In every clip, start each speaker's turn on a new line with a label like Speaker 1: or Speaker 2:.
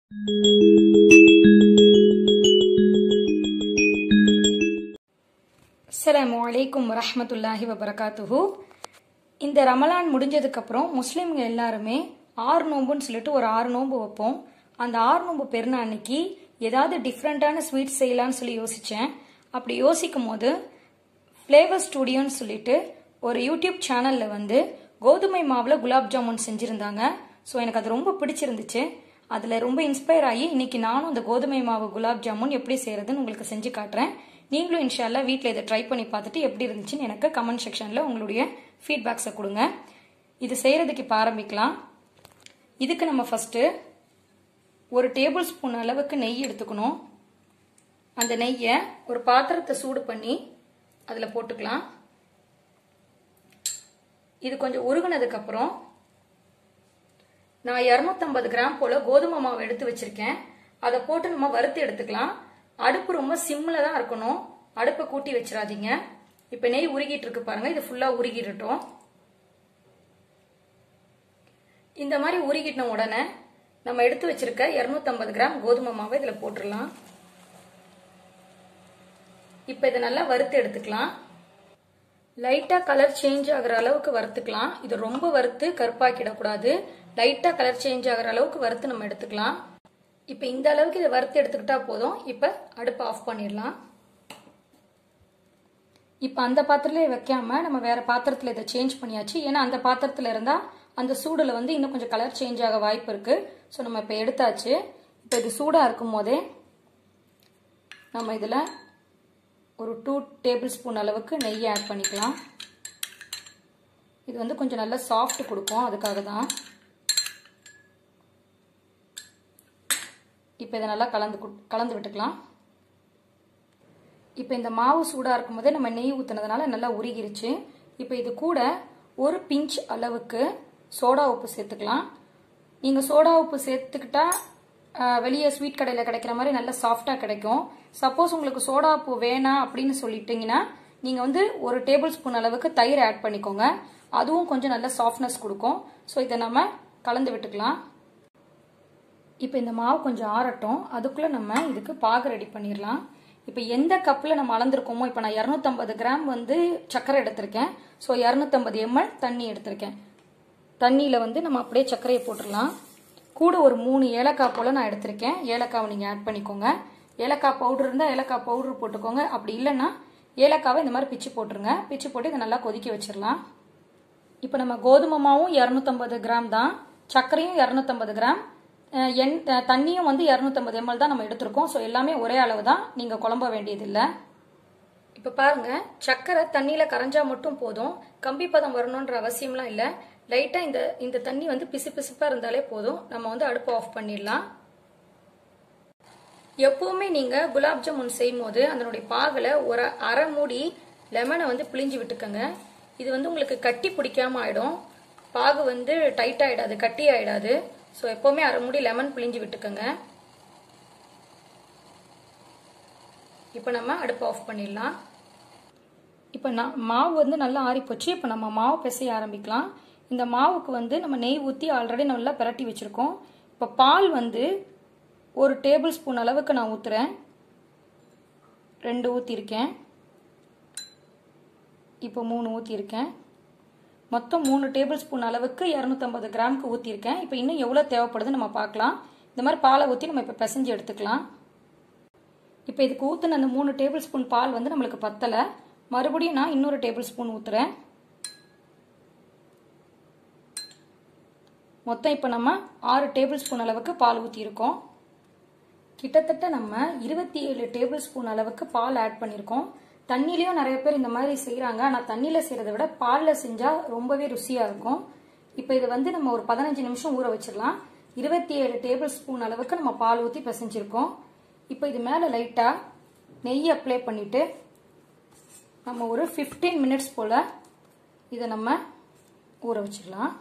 Speaker 1: அஸ்ஸலாமு அலைக்கும் வரஹ்மத்துல்லாஹி வபரகாத்துஹு இந்த ரமலான் முடிஞ்சதுக்கப்புறம் முஸ்லீம்ங்க எல்லாருமே ஆறு நோம்புன்னு சொல்லிட்டு ஒரு ஆறு நோன்பு வைப்போம் அந்த ஆறு நோன்பு பெருநாள் அன்னைக்கு ஏதாவது டிஃப்ரெண்ட்டான ஸ்வீட் செய்யலாம்னு சொல்லி யோசித்தேன் அப்படி யோசிக்கும் போது ஃப்ளேவர் ஸ்டூடியோன்னு சொல்லிட்டு ஒரு யூடியூப் சேனலில் வந்து கோதுமை மாவில் குலாப் ஜாமுன் செஞ்சுருந்தாங்க ஸோ எனக்கு அது ரொம்ப பிடிச்சிருந்துச்சு அதில் ரொம்ப இன்ஸ்பயர் ஆகி இன்னைக்கு நானும் அந்த கோதுமை மாவு குலாப் ஜாமுன் எப்படி செய்யறதுன்னு உங்களுக்கு செஞ்சு காட்டுறேன் நீங்களும் இன்ஷால்லா வீட்டில் இதை ட்ரை பண்ணி பார்த்துட்டு எப்படி இருந்துச்சுன்னு எனக்கு கமெண்ட் செக்ஷனில் உங்களுடைய ஃபீட்பேக்ஸை கொடுங்க இது செய்கிறதுக்கு இப்போ ஆரம்பிக்கலாம் இதுக்கு நம்ம ஃபஸ்ட்டு ஒரு டேபிள் ஸ்பூன் அளவுக்கு நெய் எடுத்துக்கணும் அந்த நெய்யை ஒரு பாத்திரத்தை சூடு பண்ணி அதில் போட்டுக்கலாம் இது கொஞ்சம் உருகுனதுக்கப்புறம் நான் இரநூத்தம்பது கிராம் போல் கோதுமை மாவு எடுத்து வச்சிருக்கேன் அதை போட்டு நம்ம வறுத்து எடுத்துக்கலாம் அடுப்பு ரொம்ப சிம்மில் தான் இருக்கணும் அடுப்பை கூட்டி வச்சிடாதீங்க இப்போ நெய் உருகிட்டு இருக்கு பாருங்க இது ஃபுல்லாக உருகிடட்டும் இந்த மாதிரி உருகிட்ட உடனே நம்ம எடுத்து வச்சிருக்க இரநூத்தம்பது கிராம் கோதுமை மாவை இதில் போட்டுடலாம் இப்போ இதை நல்லா வறுத்து எடுத்துக்கலாம் லைட்டாக கலர் சேஞ்ச் ஆகிற அளவுக்கு வறுத்துக்கலாம் இது ரொம்ப வறுத்து கருப்பாக்கிடக்கூடாது லைட்டாக கலர் சேஞ்ச் ஆகிற அளவுக்கு வறுத்து நம்ம எடுத்துக்கலாம் இப்போ இந்த அளவுக்கு இதை வறுத்து எடுத்துக்கிட்டா போதும் இப்போ அடுப்பை ஆஃப் பண்ணிடலாம் இப்போ அந்த பாத்திரத்திலே வைக்காம நம்ம வேற பாத்திரத்தில் இதை சேஞ்ச் பண்ணியாச்சு ஏன்னா அந்த பாத்திரத்தில் இருந்தால் அந்த சூடில் வந்து இன்னும் கொஞ்சம் கலர் சேஞ்ச் ஆக வாய்ப்பு இருக்கு ஸோ நம்ம இப்போ எடுத்தாச்சு இப்போ இது சூடாக இருக்கும் போதே நம்ம இதில் ஒரு டூ டேபிள் ஸ்பூன் அளவுக்கு நெய் ஆட் பண்ணிக்கலாம் இது வந்து கொஞ்சம் நல்லா சாஃப்ட் கொடுக்கும் அதுக்காக தான் இப்போ இதை நல்லா கலந்து கலந்து விட்டுக்கலாம் இப்போ இந்த மாவு சூடாக இருக்கும் போதே நம்ம நெய் ஊற்றுனதுனால நல்லா உருகிருச்சு இப்போ இது கூட ஒரு பிஞ்ச் அளவுக்கு சோடா உப்பு சேர்த்துக்கலாம் நீங்கள் சோடா உப்பு சேர்த்துக்கிட்டா வெளியே ஸ்வீட் கடையில் கிடைக்கிற மாதிரி நல்லா சாஃப்டாக கிடைக்கும் சப்போஸ் உங்களுக்கு சோடா உப்பு வேணாம் அப்படின்னு சொல்லிட்டீங்கன்னா நீங்கள் வந்து ஒரு டேபிள் ஸ்பூன் அளவுக்கு தயிர் ஆட் பண்ணிக்கோங்க அதுவும் கொஞ்சம் நல்ல சாஃப்ட்னஸ் கொடுக்கும் ஸோ இதை நம்ம கலந்து விட்டுக்கலாம் இப்போ இந்த மாவு கொஞ்சம் ஆறட்டும் அதுக்குள்ளே நம்ம இதுக்கு பாகு ரெடி பண்ணிடலாம் இப்போ எந்த கப்பில் நம்ம அளந்துருக்கோமோ இப்போ நான் இரநூத்தம்பது கிராம் வந்து சர்க்கரை எடுத்திருக்கேன் ஸோ இரநூத்தம்பது எம்எல் தண்ணி எடுத்திருக்கேன் தண்ணியில் வந்து நம்ம அப்படியே சர்க்கரையை போட்டுடலாம் கூட ஒரு மூணு ஏலக்காய் போல் நான் எடுத்திருக்கேன் ஏலக்காவை நீங்கள் ஆட் பண்ணிக்கோங்க ஏலக்காய் பவுடர் இருந்தால் ஏலக்காய் பவுடர் போட்டுக்கோங்க அப்படி இல்லைன்னா ஏலக்காவை இந்த மாதிரி பிச்சு போட்டுருங்க பிச்சு போட்டு இதை நல்லா கொதிக்க வச்சிடலாம் இப்போ நம்ம கோதுமை மாவும் இரநூத்தம்பது கிராம் தான் சர்க்கரையும் இரநூத்தம்பது கிராம் எண் தண்ணியும் வந்து இரநூத்தம்பது எம்எல் தான் நம்ம எடுத்திருக்கோம் ஸோ எல்லாமே ஒரே அளவு தான் நீங்கள் குழம்ப வேண்டியதில்லை இப்போ பாருங்க சர்க்கரை தண்ணியில் கரைஞ்சா மட்டும் போதும் கம்பி பதம் வரணுன்ற அவசியம்லாம் இல்லை லைட்டாக இந்த இந்த தண்ணி வந்து பிசு பிசுப்பாக இருந்தாலே போதும் நம்ம வந்து அடுப்பு ஆஃப் பண்ணிடலாம் எப்பவுமே நீங்கள் குலாப் ஜாமுன் செய்யும் போது அதனுடைய பாகில் ஒரு அரை மூடி லெமனை வந்து பிழிஞ்சு விட்டுக்கோங்க இது வந்து உங்களுக்கு கட்டி பிடிக்காம ஆயிடும் பாகு வந்து டைட் ஆயிடாது கட்டி ஆயிடாது ஸோ எப்போவுமே அரை மூடி லெமன் பிழிஞ்சு விட்டுக்கோங்க இப்போ நம்ம அடுப்பு ஆஃப் பண்ணிடலாம் இப்போ நான் மாவு வந்து நல்லா ஆறிப்போச்சு இப்போ நம்ம மாவு பிசைய ஆரம்பிக்கலாம் இந்த மாவுக்கு வந்து நம்ம நெய் ஊற்றி ஆல்ரெடி நல்லா பிரட்டி வச்சுருக்கோம் இப்போ பால் வந்து ஒரு டேபிள் ஸ்பூன் அளவுக்கு நான் ஊற்றுறேன் ரெண்டு ஊற்றிருக்கேன் இப்போ மூணு ஊற்றிருக்கேன் மொத்தம் மூணு டேபிள் ஸ்பூன் அளவுக்கு இரநூத்தம்பது கிராமுக்கு ஊற்றிருக்கேன் இப்போ இன்னும் எவ்வளோ தேவைப்படுதுன்னு நம்ம பார்க்கலாம் இந்த மாதிரி பாலை ஊற்றி நம்ம இப்போ பிசைஞ்சு எடுத்துக்கலாம் இப்போ இதுக்கு ஊற்றின அந்த மூணு டேபிள் ஸ்பூன் பால் வந்து நம்மளுக்கு பத்தலை மறுபடியும் நான் இன்னொரு டேபிள் ஸ்பூன் ஊற்றுறேன் மொத்தம் இப்போ நம்ம ஆறு டேபிள் ஸ்பூன் அளவுக்கு பால் ஊற்றிருக்கோம் கிட்டத்தட்ட நம்ம இருபத்தி ஏழு டேபிள் ஸ்பூன் அளவுக்கு பால் ஆட் பண்ணியிருக்கோம் தண்ணிலையும் நிறைய பேர் இந்த மாதிரி செய்கிறாங்க ஆனால் தண்ணியில் செய்கிறத விட பாலில் செஞ்சால் ரொம்பவே ருசியாக இருக்கும் இப்போ இதை வந்து நம்ம ஒரு பதினஞ்சு நிமிஷம் ஊற வச்சிடலாம் இருபத்தி ஏழு டேபிள் ஸ்பூன் அளவுக்கு நம்ம பால் ஊற்றி பிசைஞ்சிருக்கோம் இப்போ இது மேலே லைட்டாக நெய் அப்ளை பண்ணிவிட்டு நம்ம ஒரு ஃபிஃப்டீன் மினிட்ஸ் போல் இதை நம்ம ஊற வச்சிடலாம்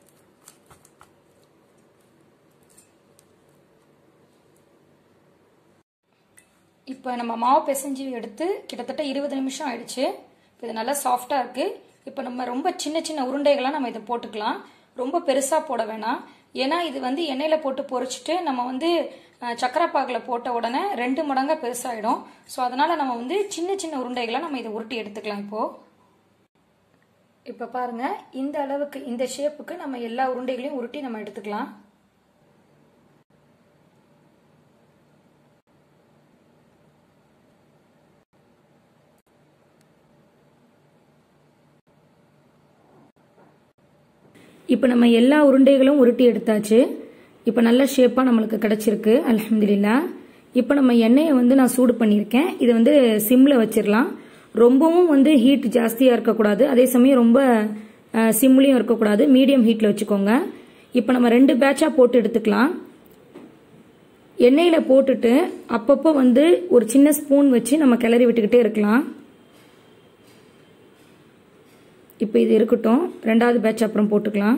Speaker 1: இப்போ நம்ம மாவு பிசைஞ்சு எடுத்து கிட்டத்தட்ட இருபது நிமிஷம் ஆயிடுச்சு இது நல்லா சாஃப்டாக இருக்குது இப்போ நம்ம ரொம்ப சின்ன சின்ன உருண்டைகளாக நம்ம இதை போட்டுக்கலாம் ரொம்ப பெருசாக போட வேணாம் ஏன்னா இது வந்து எண்ணெயில் போட்டு பொரிச்சிட்டு நம்ம வந்து அஹ், சக்கரை பாகில் போட்ட உடனே ரெண்டு மடங்கா பெருசாயிடும் ஸோ அதனால நம்ம வந்து சின்ன சின்ன உருண்டைகளை நம்ம இதை உருட்டி எடுத்துக்கலாம் இப்போ இப்போ பாருங்க இந்த அளவுக்கு இந்த ஷேப்புக்கு நம்ம எல்லா உருண்டைகளையும் உருட்டி நம்ம எடுத்துக்கலாம் இப்போ நம்ம எல்லா உருண்டைகளும் உருட்டி எடுத்தாச்சு இப்போ நல்ல ஷேப்பாக நம்மளுக்கு கிடச்சிருக்கு அல்ஹம்துலில்லா இப்போ நம்ம எண்ணெயை வந்து நான் சூடு பண்ணியிருக்கேன் இதை வந்து சிம்மில் வச்சிடலாம் ரொம்பவும் வந்து ஹீட் ஜாஸ்தியாக இருக்கக்கூடாது அதே சமயம் ரொம்ப சிம்லேயும் இருக்கக்கூடாது மீடியம் ஹீட்டில் வச்சுக்கோங்க இப்போ நம்ம ரெண்டு பேட்சாக போட்டு எடுத்துக்கலாம் எண்ணெயில் போட்டுட்டு அப்பப்போ வந்து ஒரு சின்ன ஸ்பூன் வச்சு நம்ம கிளறி விட்டுக்கிட்டே இருக்கலாம் இப்போ இது இருக்கட்டும் ரெண்டாவது பேட்ச் அப்புறம் போட்டுக்கலாம்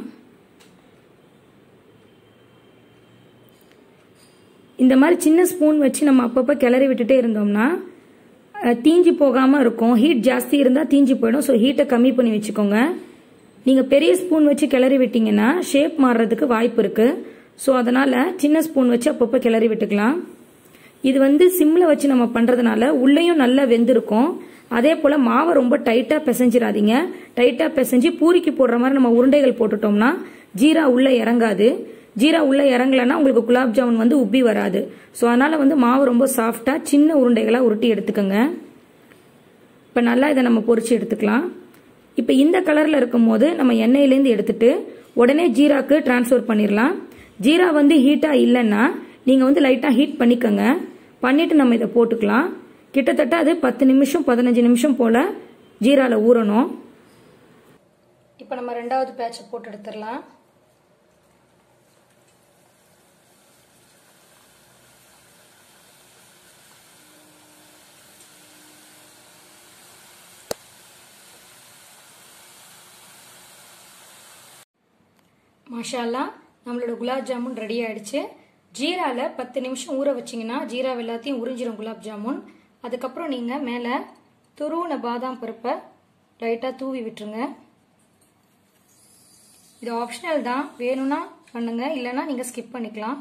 Speaker 1: இந்த மாதிரி சின்ன ஸ்பூன் வச்சு நம்ம அப்பப்போ கிளறி விட்டுட்டே இருந்தோம்னா அஹ், தீஞ்சு போகாமல் இருக்கும் ஹீட் ஜாஸ்தி இருந்தால் தீஞ்சு போயிடும் ஸோ ஹீட்டை கம்மி பண்ணி வச்சுக்கோங்க நீங்கள் பெரிய ஸ்பூன் வச்சு கிளறி விட்டீங்கன்னா ஷேப் மாறுறதுக்கு வாய்ப்பு இருக்குது ஸோ அதனால் சின்ன ஸ்பூன் வச்சு அப்பப்போ கிளறி விட்டுக்கலாம் இது வந்து சிம்மில் வச்சு நம்ம பண்ணுறதுனால உள்ளேயும் நல்லா வெந்திருக்கும் அதே போல் மாவை ரொம்ப டைட்டாக பிசைஞ்சிடாதீங்க டைட்டாக பிசைஞ்சு பூரிக்கு போடுற மாதிரி நம்ம உருண்டைகள் போட்டுட்டோம்னா ஜீரா உள்ளே இறங்காது ஜீரா உள்ளே இறங்கலைன்னா உங்களுக்கு குலாப் ஜாமுன் வந்து உப்பி வராது ஸோ அதனால் வந்து மாவு ரொம்ப சாஃப்டாக சின்ன உருண்டைகளாக உருட்டி எடுத்துக்கோங்க இப்போ நல்லா இதை நம்ம பொரிச்சு எடுத்துக்கலாம் இப்போ இந்த கலரில் இருக்கும்போது நம்ம எண்ணெயிலேருந்து எடுத்துட்டு உடனே ஜீராக்கு ட்ரான்ஸ்ஃபர் பண்ணிடலாம் ஜீரா வந்து ஹீட்டாக இல்லைன்னா நீங்கள் வந்து லைட்டாக ஹீட் பண்ணிக்கோங்க பண்ணிவிட்டு நம்ம இதை போட்டுக்கலாம் கிட்டத்தட்ட அது பத்து நிமிஷம் பதினஞ்சு நிமிஷம் போல் ஜீராவில் ஊறணும் இப்போ நம்ம ரெண்டாவது பேட்சை போட்டு எடுத்துடலாம் மாஷால்லா நம்மளோட குலாப் ஜாமுன் ரெடி ஆயிடுச்சு ஜீராவில் பத்து நிமிஷம் ஊற வச்சிங்கன்னா ஜீரா எல்லாத்தையும் உறிஞ்சிரும் குலாப் ஜாமுன் அதுக்கப்புறம் நீங்கள் மேலே துருவின பாதாம் பருப்பை லைட்டாக தூவி விட்டுருங்க இது ஆப்ஷனல் தான் வேணும்னா பண்ணுங்க இல்லைன்னா நீங்கள் ஸ்கிப் பண்ணிக்கலாம்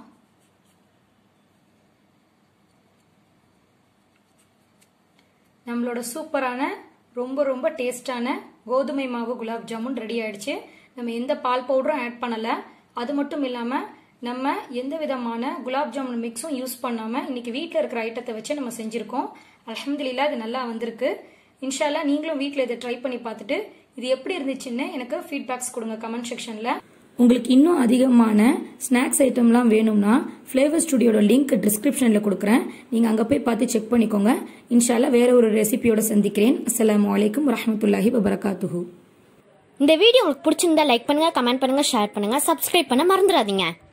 Speaker 1: நம்மளோட சூப்பரான ரொம்ப ரொம்ப டேஸ்டான கோதுமை மாவு குலாப் ஜாமுன் ரெடி ஆயிடுச்சு நம்ம எந்த பால் பவுடரும் ஆட் பண்ணல அது மட்டும் இல்லாம நம்ம எந்த விதமான குலாப் ஜாமுன் மிக்ஸும் யூஸ் பண்ணாம இன்னைக்கு வீட்டில் இருக்கிற ஐட்டத்தை வச்சு நம்ம செஞ்சிருக்கோம் அல்ஹம்துலில்லாஹ் இது நல்லா வந்திருக்கு இன்ஷால்லா நீங்களும் வீட்டில் இதை ட்ரை பண்ணி பார்த்துட்டு இது எப்படி இருந்துச்சுன்னு எனக்கு ஃபீட்பேக்ஸ் கொடுங்க கமெண்ட் செக்ஷன்ல உங்களுக்கு இன்னும் அதிகமான ஸ்நாக்ஸ் ஐட்டம்லாம் வேணும்னா ஃப்ளேவர் ஸ்டுடியோட லிங்க் டிஸ்கிரிப்ஷனில் கொடுக்குறேன் நீங்கள் அங்கே போய் பார்த்து செக் பண்ணிக்கோங்க இன்ஷால்லா வேற ஒரு ரெசிபியோட சந்திக்கிறேன் அஸ்ஸலாமு அலைக்கும் வரஹ்மத்துல்லாஹி வபரகாத்துஹு
Speaker 2: இந்த வீடியோ உங்களுக்கு பிடிச்சிருந்தா லைக் பண்ணுங்க கமெண்ட் பண்ணுங்க ஷேர் பண்ணுங்க சப்ஸ்கிரைப் பண்ண மறந்துடாதீங்க